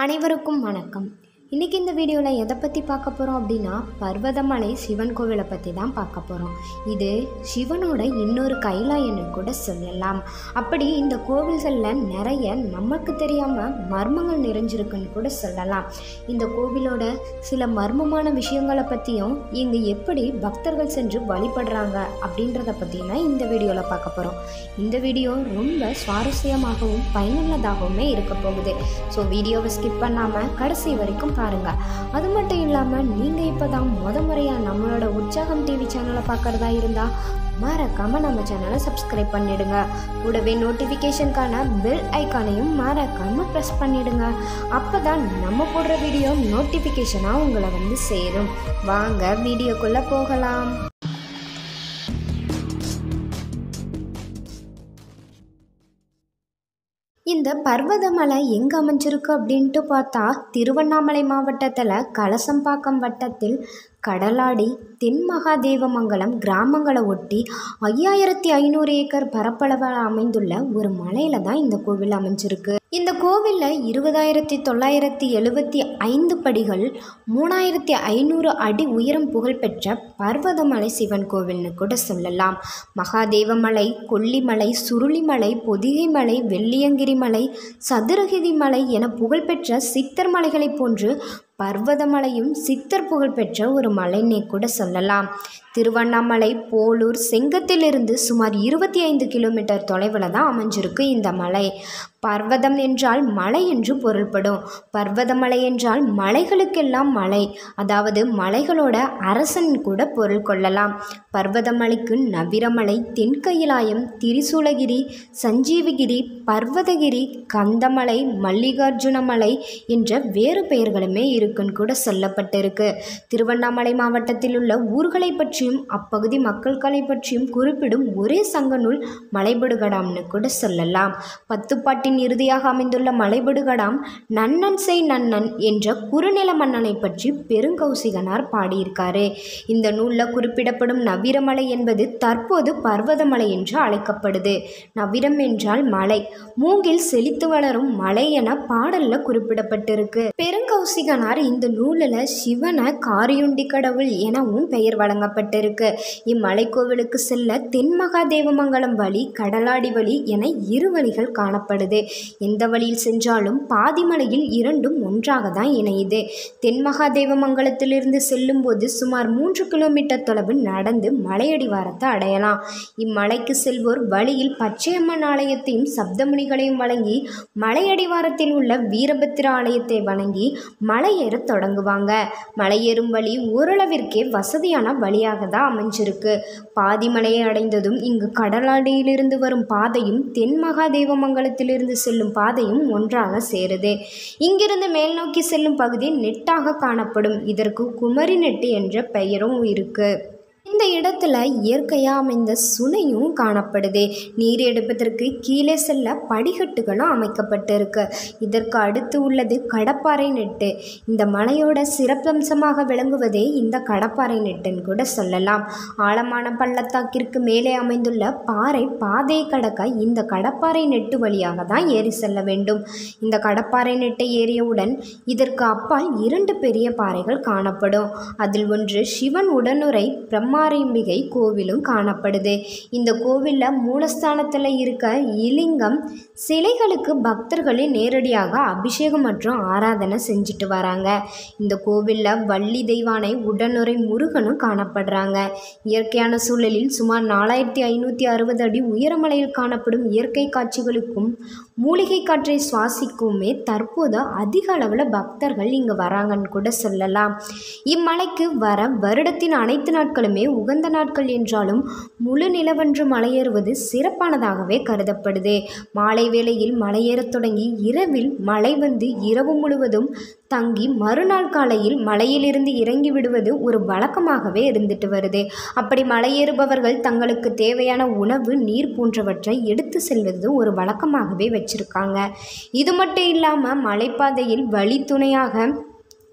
அனைவருக்கும் வணக்கம் இன்றைக்கி இந்த வீடியோவில் எதை பற்றி பார்க்க போகிறோம் அப்படின்னா பர்வதமலை சிவன் கோவிலை பற்றி தான் பார்க்க போகிறோம் இது சிவனோட இன்னொரு கைலாயன்னு கூட சொல்லலாம் அப்படி இந்த கோவில்களில் நிறைய நமக்கு தெரியாமல் மர்மங்கள் நிறைஞ்சிருக்குன்னு கூட சொல்லலாம் இந்த கோவிலோட சில மர்மமான விஷயங்களை பற்றியும் இங்கே எப்படி பக்தர்கள் சென்று வழிபடுறாங்க அப்படின்றத பற்றிலாம் இந்த வீடியோவில் பார்க்க போகிறோம் இந்த வீடியோ ரொம்ப சுவாரஸ்யமாகவும் பயனுள்ளதாகவுமே இருக்க போகுது ஸோ வீடியோவை ஸ்கிப் பண்ணாமல் கடைசி வரைக்கும் பாருங்கள் அது மட்டும் இல்லாமல் நீங்கள் இப்போ தான் முத முறையாக நம்மளோட உற்சாகம் டிவி சேனலை பார்க்குறதா இருந்தால் மறக்காமல் நம்ம சேனலை சப்ஸ்கிரைப் பண்ணிடுங்க கூடவே நோட்டிஃபிகேஷனுக்கான பெல் ஐக்கானையும் மறக்காமல் ப்ரெஸ் பண்ணிடுங்க அப்போ தான் நம்ம போடுற வீடியோ நோட்டிஃபிகேஷனாக உங்களை வந்து சேரும் வாங்க வீடியோக்குள்ளே போகலாம் இந்த பர்வதமலை எங்கே அமைஞ்சிருக்கு அப்படின்ட்டு பார்த்தா திருவண்ணாமலை மாவட்டத்தில் கலசம்பாக்கம் வட்டத்தில் கடலாடி தென்மகாதேவமங்கலம் கிராமங்களை ஒட்டி ஐயாயிரத்தி ஐநூறு ஏக்கர் பரப்பளவில் அமைந்துள்ள ஒரு மலையில் தான் இந்த கோவில் அமைஞ்சிருக்கு இந்த கோவிலில் இருபதாயிரத்தி தொள்ளாயிரத்தி எழுபத்தி ஐந்து படிகள் மூணாயிரத்தி ஐநூறு அடி உயரம் புகழ்பெற்ற பர்வதமலை சிவன் கோவில்னு கூட சொல்லலாம் மகாதேவமலை கொல்லிமலை சுருளிமலை பொதிகை மலை வெள்ளியங்கிரி மலை சதுரகிரி மலை என புகழ்பெற்ற சித்தர் மலைகளைப் போன்று பர்வதமலையும் சித்தர் புகழ்பெற்ற ஒரு மலைன்னே கூட சொல்லலாம் திருவண்ணாமலை போலூர் செங்கத்திலிருந்து சுமார் இருபத்தி ஐந்து கிலோமீட்டர் தொலைவில் தான் அமைஞ்சிருக்கு இந்த மலை பர்வதம் என்றால் மலை என்று பொருள்படும் பர்வதமலை என்றால் மலைகளுக்கெல்லாம் மலை அதாவது மலைகளோட அரசன் கூட பொருள் கொள்ளலாம் பர்வதமலைக்கு நவிரமலை தென்கயிலாயம் திரிசூலகிரி சஞ்சீவகிரி பர்வதகிரி கந்தமலை மல்லிகார்ஜுனமலை என்ற வேறு பெயர்களுமே இருக்குன்னு கூட சொல்லப்பட்டிருக்கு திருவண்ணாமலை மாவட்டத்தில் உள்ள ஊர்களை பற்றியும் அப்பகுதி மக்கள்களை பற்றியும் குறிப்பிடும் ஒரே சங்க நூல் மலைபடுகடாம்னு கூட சொல்லலாம் பத்துப்பாட்டின் இறுதியாக அமைந்துள்ள மலைபடுகடாம் நன்னன் செய் நன்னன் என்ற குறுநில மன்னனை பற்றி பெருங்கௌசிகனார் பாடியிருக்காரு இந்த நூலில் குறிப்பிடப்படும் நவீரமலை என்பது தற்போது பர்வதமலை என்று அழைக்கப்படுது நவீரம் என்றால் மலை மூங்கில் செழித்து வளரும் மலை என பாடல்ல குறிப்பிடப்பட்டிருக்கு பெருங்கௌசிகனார் இந்த நூலில் சிவனை காரியுண்டி கடவுள் எனவும் பெயர் வழங்கப்பட்டிருக்கு இம்மலை கோவிலுக்கு செல்ல தென்மகாதேவமங்கலம் வழி கடலாடி வழி என இரு வழிகள் காணப்படுது எந்த வழியில் சென்றாலும் பாதிமலையில் இரண்டும் ஒன்றாக தான் இணையுது தென்மகாதேவமங்கலத்திலிருந்து செல்லும்போது சுமார் மூன்று கிலோமீட்டர் தொலைவு நடந்து மலையடிவாரத்தை அடையலாம் இம்மலைக்கு செல்வோர் வழியில் பச்சையம்மன் ஆலயத்தையும் சப்தமுனிகளையும் வழங்கி மலையடிவாரத்தில் உள்ள வீரபத்திர ஆலயத்தை வணங்கி மலையேறத் தொடங்குவாங்க மலையேறும் வழி ஓரளவிற்கே வசதியான வழியாக தான் அமைஞ்சிருக்கு பாதிமலையை அடைந்ததும் இங்கு கடலாடியிலிருந்து வரும் பாதையும் தென்மகாதேவமங்கலத்திலிருந்து செல்லும் பாதையும் ஒன்றாக சேருது இங்கிருந்து மேல் நோக்கி செல்லும் பகுதி நெட்டாக காணப்படும் இதற்கு குமரி நெட்டு என்ற பெயரும் இருக்கு இந்த இடத்துல இயற்கையாக அமைந்த சுனையும் காணப்படுது நீர் எடுப்பதற்கு கீழே செல்ல படிக்கட்டுகளும் அமைக்கப்பட்டிருக்கு இதற்கு அடுத்து உள்ளது கடப்பாறை நெட்டு இந்த மலையோட சிறப்பம்சமாக விளங்குவதே இந்த கடப்பாறை நெட்டுன்னு கூட சொல்லலாம் ஆழமான பள்ளத்தாக்கிற்கு மேலே அமைந்துள்ள பாறை பாதையை கடக்க இந்த கடப்பாறை நெட்டு வழியாக தான் ஏறி செல்ல வேண்டும் இந்த கடப்பாறை நெட்டை ஏறியவுடன் இதற்கு அப்பால் இரண்டு பெரிய பாறைகள் காணப்படும் அதில் ஒன்று சிவன் உடனுரை பிரம்மா குமாரிம்பிகை கோவிலும் காணப்படுது இந்த கோவிலில் மூலஸ்தானத்தில் இருக்க இலிங்கம் சிலைகளுக்கு பக்தர்களே நேரடியாக அபிஷேகம் மற்றும் ஆராதனை செஞ்சுட்டு வராங்க இந்த கோவிலில் வள்ளி தெய்வானை உடனுரை முருகனும் காணப்படுறாங்க இயற்கையான சூழலில் சுமார் நாலாயிரத்தி ஐநூற்றி அறுபது அடி உயரமலையில் காணப்படும் இயற்கை காட்சிகளுக்கும் மூலிகை காற்றை சுவாசிக்குமே தற்போது அதிக அளவில் பக்தர்கள் இங்கே வராங்கன்னு கூட சொல்லலாம் இம்மலைக்கு வர வருடத்தின் அனைத்து நாட்களுமே உகந்த நாட்கள் என்றாலும் முழு நிலவன்று மலையேறுவது சிறப்பானதாகவே கருதப்படுது மாலை வேளையில் மலையேறத் தொடங்கி இரவில் மழை வந்து இரவு முழுவதும் தங்கி மறுநாள் காலையில் மலையிலிருந்து இறங்கி விடுவது ஒரு வழக்கமாகவே இருந்துட்டு வருது அப்படி மலையேறுபவர்கள் தங்களுக்கு தேவையான உணவு நீர் போன்றவற்றை எடுத்து செல்வது ஒரு வழக்கமாகவே வச்சிருக்காங்க இது மட்டும் இல்லாமல் மலைப்பாதையில் வழித்துணையாக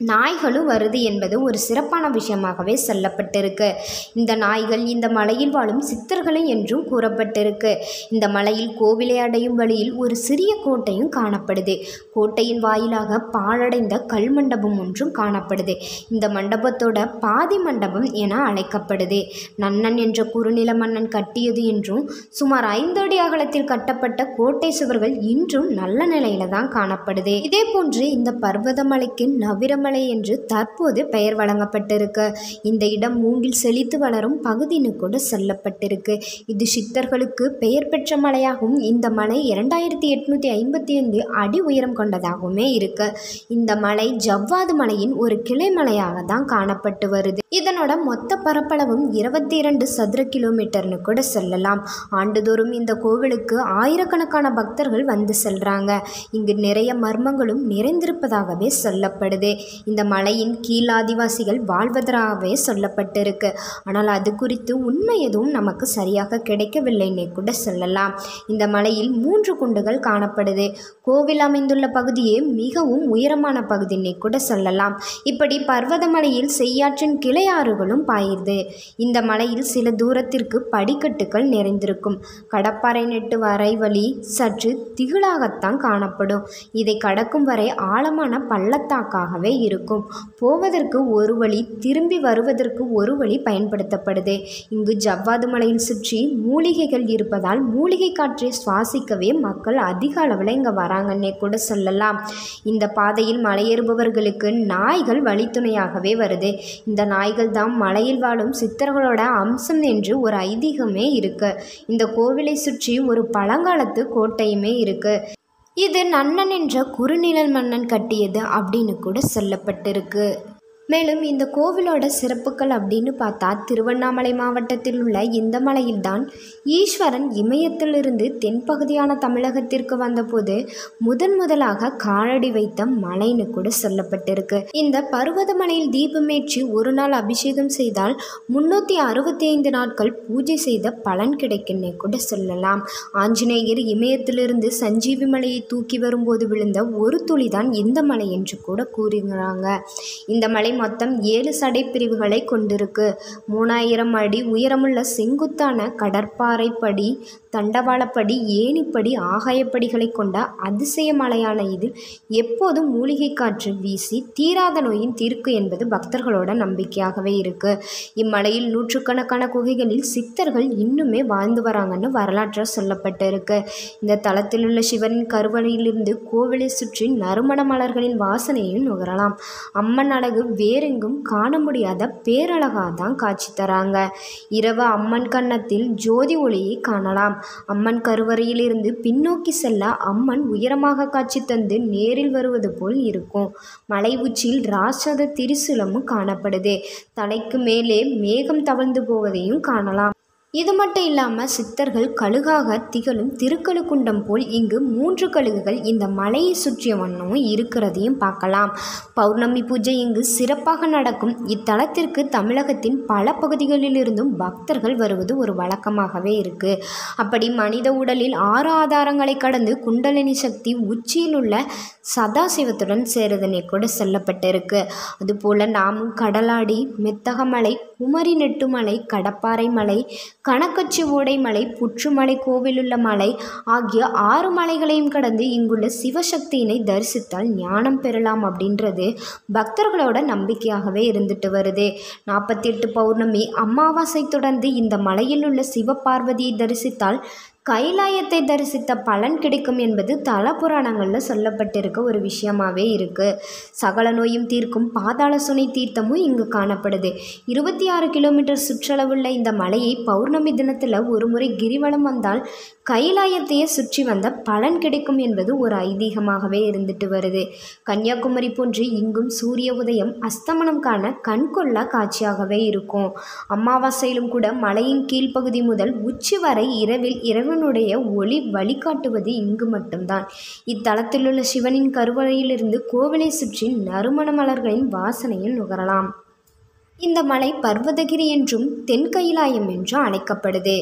நாய்களும் வருது என்பது ஒரு சிறப்பான விஷயமாகவே சொல்லப்பட்டிருக்கு இந்த நாய்கள் இந்த மலையில் வாழும் சித்தர்களும் என்றும் கூறப்பட்டிருக்கு இந்த மலையில் கோவிலை அடையும் வழியில் ஒரு சிறிய கோட்டையும் காணப்படுது கோட்டையின் வாயிலாக பாழடைந்த கல் மண்டபம் ஒன்றும் காணப்படுது இந்த மண்டபத்தோட பாதி மண்டபம் என அழைக்கப்படுது நன்னன் என்ற குறுநில மன்னன் கட்டியது என்றும் சுமார் ஐந்து அடி அகலத்தில் கட்டப்பட்ட கோட்டை சுவர்கள் இன்றும் நல்ல நிலையில தான் காணப்படுது இதே போன்று இந்த பர்வதமலைக்கு நவிரமலை என்று தற்போது பெயர் வழங்கப்பட்டிருக்கு இந்த இடம் மூங்கில் செழித்து வளரும் பகுதின்னு கூட சொல்லப்பட்டிருக்கு இது சித்தர்களுக்கு பெயர் பெற்ற மலையாகவும் இந்த மலை இரண்டாயிரத்தி எட்நூற்றி ஐம்பத்தி ஐந்து அடி உயரம் கொண்டதாகவுமே இருக்கு இந்த மலை ஜவ்வாது மலையின் ஒரு கிளை மலையாக தான் காணப்பட்டு வருது இதனோட மொத்த பரப்பளவும் இருபத்தி இரண்டு சதுர கிலோமீட்டர்னு கூட சொல்லலாம் ஆண்டுதோறும் இந்த கோவிலுக்கு ஆயிரக்கணக்கான பக்தர்கள் வந்து செல்றாங்க இங்கு நிறைய மர்மங்களும் நிறைந்திருப்பதாகவே சொல்லப்படுது இந்த மலையின் கீழ் ஆதிவாசிகள் வாழ்வதாகவே சொல்லப்பட்டிருக்கு ஆனால் அது குறித்து உண்மை எதுவும் நமக்கு சரியாக கிடைக்கவில்லைன்னே கூட சொல்லலாம் இந்த மலையில் மூன்று குண்டுகள் காணப்படுது கோவில் அமைந்துள்ள பகுதியே மிகவும் உயரமான பகுதின்னே கூட சொல்லலாம் இப்படி பர்வதமலையில் செய்யாற்றின் கிளையாறுகளும் பாயுது இந்த மலையில் சில தூரத்திற்கு படிக்கட்டுகள் நிறைந்திருக்கும் கடப்பாறை நெட்டு வரை வழி சற்று திகிலாகத்தான் காணப்படும் இதை கடக்கும் வரை ஆழமான பள்ளத்தாக்காகவே இருக்கும் போவதற்கு ஒரு வழி திரும்பி வருவதற்கு ஒரு வழி பயன்படுத்தப்படுது இங்கு ஜவ்வாது மலையில் சுற்றி மூலிகைகள் இருப்பதால் மூலிகை காற்றை சுவாசிக்கவே மக்கள் அதிக அளவில் இங்கே வராங்கன்னே கூட சொல்லலாம் இந்த பாதையில் மலையேறுபவர்களுக்கு நாய்கள் வழித்துணையாகவே வருது இந்த நாய்கள் தான் மலையில் வாழும் சித்தர்களோட அம்சம் என்று ஒரு ஐதீகமே இருக்கு இந்த கோவிலை சுற்றி ஒரு பழங்காலத்து கோட்டையுமே இருக்கு இது நன்னன் என்ற குறுநிழல் மன்னன் கட்டியது அப்படின்னு கூட சொல்லப்பட்டிருக்கு மேலும் இந்த கோவிலோட சிறப்புகள் அப்படின்னு பார்த்தா திருவண்ணாமலை மாவட்டத்தில் உள்ள இந்த மலையில்தான் ஈஸ்வரன் இமயத்திலிருந்து தென்பகுதியான தமிழகத்திற்கு வந்தபோது முதன் முதலாக காலடி வைத்த மலைன்னு கூட சொல்லப்பட்டிருக்கு இந்த பர்வதமலையில் தீபமேற்றி ஒரு நாள் அபிஷேகம் செய்தால் முன்னூற்றி அறுபத்தி ஐந்து நாட்கள் பூஜை செய்த பலன் கிடைக்குன்னே கூட சொல்லலாம் ஆஞ்சநேயர் இமயத்திலிருந்து சஞ்சீவி மலையை தூக்கி வரும்போது விழுந்த ஒரு துளிதான் இந்த மலை என்று கூட கூறுகிறாங்க இந்த மலை மொத்தம் ஏழு சடை பிரிவுகளை கொண்டிருக்கு மூணாயிரம் அடி உயரமுள்ள செங்குத்தான கடற்பாறைப்படி தண்டவாளப்படி ஏணிப்படி ஆகாயப்படிகளை கொண்ட அதிசய மலையான இதில் எப்போதும் மூலிகை காற்று வீசி தீராத நோயின் தீர்க்கு என்பது பக்தர்களோட நம்பிக்கையாகவே இருக்கு இம்மலையில் நூற்றுக்கணக்கான குகைகளில் சித்தர்கள் இன்னுமே வாழ்ந்து வராங்கன்னு வரலாற்றில் சொல்லப்பட்டிருக்கு இந்த தலத்தில் உள்ள சிவனின் கருவறையிலிருந்து கோவிலை சுற்றி நறுமண மலர்களின் வாசனையும் நுகரலாம் அம்மன் அழகு வேறெங்கும் காண முடியாத பேரழகாக தான் காட்சி தராங்க இரவு அம்மன் கன்னத்தில் ஜோதி ஒளியை காணலாம் அம்மன் கருவறையிலிருந்து பின்னோக்கி செல்ல அம்மன் உயரமாக காட்சி தந்து நேரில் வருவது போல் இருக்கும் மலை உச்சியில் ராட்சத திரிசூலமும் காணப்படுது தலைக்கு மேலே மேகம் தவழ்ந்து போவதையும் காணலாம் இது மட்டும் இல்லாமல் சித்தர்கள் கழுகாக திகழும் திருக்கழுக்குண்டம் போல் இங்கு மூன்று கழுகுகள் இந்த மலையை சுற்றிய வண்ணமும் இருக்கிறதையும் பார்க்கலாம் பௌர்ணமி பூஜை இங்கு சிறப்பாக நடக்கும் இத்தலத்திற்கு தமிழகத்தின் பல பகுதிகளிலிருந்தும் பக்தர்கள் வருவது ஒரு வழக்கமாகவே இருக்கு அப்படி மனித உடலில் ஆறு ஆதாரங்களை கடந்து குண்டலினி சக்தி உச்சியில் உள்ள சதாசிவத்துடன் சேருதனை கூட சொல்லப்பட்டிருக்கு அதுபோல் நாமும் கடலாடி மெத்தகமலை குமரி நெட்டுமலை கடப்பாறை மலை கணக்கச்சி ஓடை மலை புற்றுமலை கோவிலுள்ள மலை ஆகிய ஆறு மலைகளையும் கடந்து இங்குள்ள சிவசக்தியினை தரிசித்தால் ஞானம் பெறலாம் அப்படின்றது பக்தர்களோட நம்பிக்கையாகவே இருந்துட்டு வருது நாற்பத்தி எட்டு பௌர்ணமி அமாவாசை தொடர்ந்து இந்த மலையில் உள்ள சிவபார்வதியை தரிசித்தால் கைலாயத்தை தரிசித்த பலன் கிடைக்கும் என்பது தல புராணங்களில் சொல்லப்பட்டிருக்க ஒரு விஷயமாவே இருக்கு சகல நோயும் தீர்க்கும் பாதாள சுனை தீர்த்தமும் இங்கு காணப்படுது இருபத்தி ஆறு கிலோமீட்டர் சுற்றளவுள்ள இந்த மலையை பௌர்ணமி தினத்தில் ஒரு முறை கிரிவலம் வந்தால் கைலாயத்தையே சுற்றி வந்த பலன் கிடைக்கும் என்பது ஒரு ஐதீகமாகவே இருந்துட்டு வருது கன்னியாகுமரி போன்று இங்கும் சூரிய உதயம் அஸ்தமனம் காண கண்கொள்ளா காட்சியாகவே இருக்கும் அமாவாசையிலும் கூட மலையின் கீழ்ப்பகுதி முதல் உச்சி வரை இரவில் இறைவனுடைய ஒளி வழிகாட்டுவது இங்கு மட்டும்தான் இத்தலத்திலுள்ள சிவனின் கருவறையிலிருந்து கோவிலை சுற்றி நறுமண மலர்களின் வாசனையும் நுகரலாம் இந்த மலை பர்வதகிரி என்றும் தென்கைலாயம் என்றும் அழைக்கப்படுது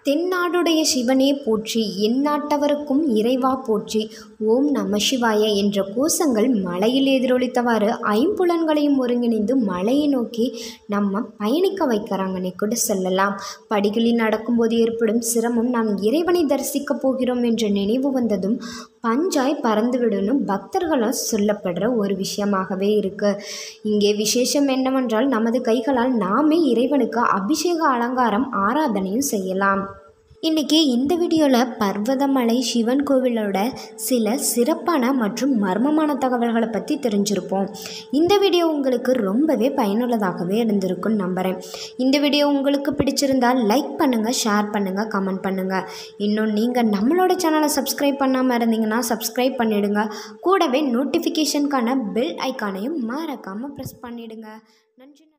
தென்னாடுடைய சிவனே போற்றி எந்நாட்டவருக்கும் இறைவா போற்றி ஓம் நம சிவாய என்ற கோஷங்கள் மலையில் எதிரொலித்தவாறு ஐம்புலன்களையும் ஒருங்கிணைந்து மலையை நோக்கி நம்ம பயணிக்க வைக்கிறாங்கன்னே கூட சொல்லலாம் படிகளில் நடக்கும்போது ஏற்படும் சிரமம் நாம் இறைவனை தரிசிக்க போகிறோம் என்ற நினைவு வந்ததும் பஞ்சாய் பறந்துவிடணும் பக்தர்களால் சொல்லப்படுற ஒரு விஷயமாகவே இருக்கு இங்கே விசேஷம் என்னவென்றால் நமது கைகளால் நாமே இறைவனுக்கு அபிஷேக அலங்காரம் ஆராதனையும் செய்யலாம் இன்றைக்கி இந்த வீடியோவில் பர்வதமலை சிவன் கோவிலோட சில சிறப்பான மற்றும் மர்மமான தகவல்களை பற்றி தெரிஞ்சிருப்போம் இந்த வீடியோ உங்களுக்கு ரொம்பவே பயனுள்ளதாகவே இருந்திருக்குன்னு நம்புகிறேன் இந்த வீடியோ உங்களுக்கு பிடிச்சிருந்தால் லைக் பண்ணுங்கள் ஷேர் பண்ணுங்கள் கமெண்ட் பண்ணுங்கள் இன்னும் நீங்கள் நம்மளோட சேனலை சப்ஸ்கிரைப் பண்ணாமல் இருந்தீங்கன்னா சப்ஸ்கிரைப் பண்ணிவிடுங்க கூடவே நோட்டிஃபிகேஷனுக்கான பெல் ஐக்கானையும் மறக்காமல் ப்ரெஸ் பண்ணிவிடுங்க நன்றி